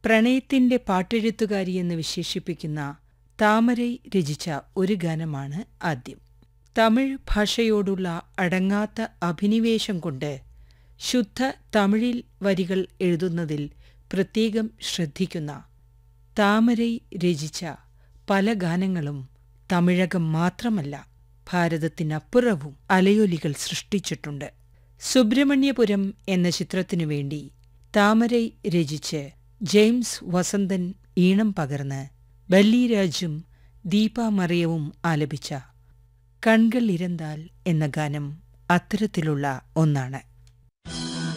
പ്രണയത്തിന്റെ പാട്ടെഴുത്തുകാരി എന്ന് വിശേഷിപ്പിക്കുന്ന താമരൈ രചിച്ച ഒരു ഗാനമാണ് ആദ്യം തമിഴ് ഭാഷയോടുള്ള അടങ്ങാത്ത അഭിനിവേശം കൊണ്ട് ശുദ്ധ തമിഴിൽ വരികൾ എഴുതുന്നതിൽ പ്രത്യേകം ശ്രദ്ധിക്കുന്ന താമരൈ രചിച്ച പല ഗാനങ്ങളും തമിഴകം മാത്രമല്ല ഭാരതത്തിനപ്പുറവും അലയൊലികൾ സൃഷ്ടിച്ചിട്ടുണ്ട് സുബ്രഹ്മണ്യപുരം എന്ന ചിത്രത്തിനു വേണ്ടി താമരൈ രചിച്ച് ജെയിംസ് വസന്തൻ ഈണം പകർന്ന് ബല്ലിരാജും ദീപ മറിയവും ആലപിച്ച കൺകൾ ഇരന്താൽ എന്ന ഗാനം അത്തരത്തിലുള്ള ഒന്നാണ്